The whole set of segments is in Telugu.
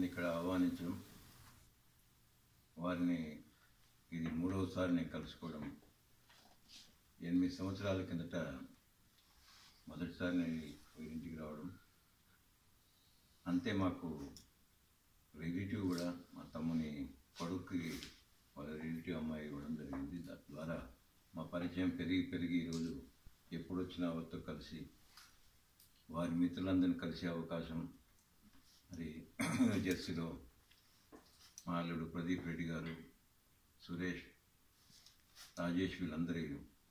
నన్ను ఇక్కడ ఆహ్వానించడం వారిని ఇది మూడవసారి నేను కలుసుకోవడం ఎనిమిది సంవత్సరాల కిందట మొదటిసారి నేను ఇంటికి రావడం అంతే మాకు రిలేటివ్ కూడా మా తమ్ముని కొడుక్కి వాళ్ళ రిలేటివ్ అమ్మాయి ఇవ్వడం జరిగింది దాని ద్వారా మా పరిచయం పెరిగి పెరిగి ఈరోజు ఎప్పుడు వచ్చినా వారితో కలిసి వారి మిత్రులందరినీ కలిసే అవకాశం మరి జెర్సీలో మా అల్లుడు ప్రదీప్ రెడ్డి గారు సురేష్ రాజేష్ వీళ్ళందరూ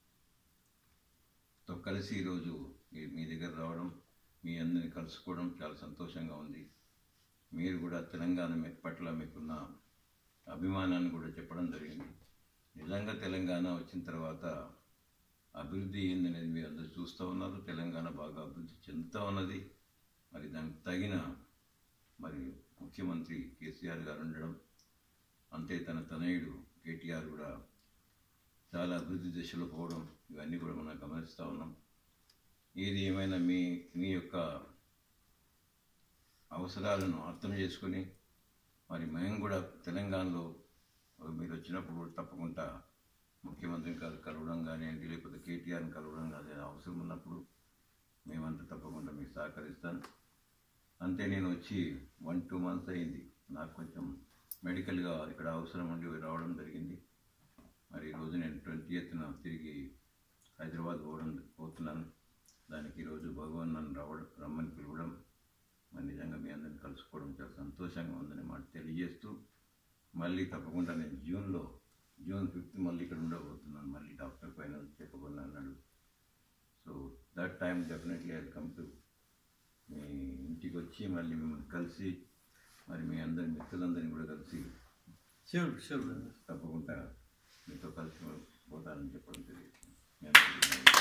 తో కలిసి ఈరోజు మీ- మీ దగ్గర రావడం మీ అందరిని కలుసుకోవడం చాలా సంతోషంగా ఉంది మీరు కూడా తెలంగాణ మీ- పట్ల మీకున్న అభిమానాన్ని కూడా చెప్పడం జరిగింది నిజంగా తెలంగాణ వచ్చిన తర్వాత అభివృద్ధి ఏందనేది మీరు అందరూ చూస్తూ ఉన్నారు తెలంగాణ బాగా అభివృద్ధి చెందుతూ ఉన్నది మరి దానికి తగిన మరి ముఖ్యమంత్రి కేసీఆర్ గారు ఉండడం అంతే తన తనయుడు కేటీఆర్ కూడా చాలా అభివృద్ధి దిశలో పోవడం ఇవన్నీ కూడా మనం గమనిస్తూ ఉన్నాం ఏది ఏమైనా మీ మీ యొక్క అవసరాలను అర్థం చేసుకొని మరి మేము కూడా తెలంగాణలో మీరు వచ్చినప్పుడు కూడా తప్పకుండా ముఖ్యమంత్రిని కల కలవడం కానివ్వండి లేకపోతే కేటీఆర్ని కలవడం కానీ అవసరం ఉన్నప్పుడు మేమంతా తప్పకుండా మీకు సహకరిస్తాను అంతే నేను వచ్చి వన్ టూ మంత్స్ అయింది నాకు కొంచెం మెడికల్గా ఇక్కడ అవసరం ఉండి రావడం జరిగింది మరి ఈరోజు నేను ట్వంటీ ఎత్తున తిరిగి హైదరాబాద్ పోవడం పోతున్నాను దానికి ఈరోజు భగవాన్ నన్ను రావడం రమ్మని పిలవడం మరి నిజంగా మీ అందరిని కలుసుకోవడం చాలా సంతోషంగా ఉందని మాట తెలియజేస్తూ మళ్ళీ తప్పకుండా నేను జూన్లో జూన్ ఫిఫ్త్ మళ్ళీ ఇక్కడ ఉండబోతున్నాను మళ్ళీ డాక్టర్ పైన చెప్పబోను అన్నాడు so that time definitely I come to me ఇంటికి వచ్చి మళ్ళీ మిమ్మల్ని కలిసి మరి మీ అందరి మిత్రులందరినీ కూడా కలిసి షూర్ షూర్ తప్పకుండా మీతో కలిసి పోతానని చెప్పడం తెలియదు మీ అందరికీ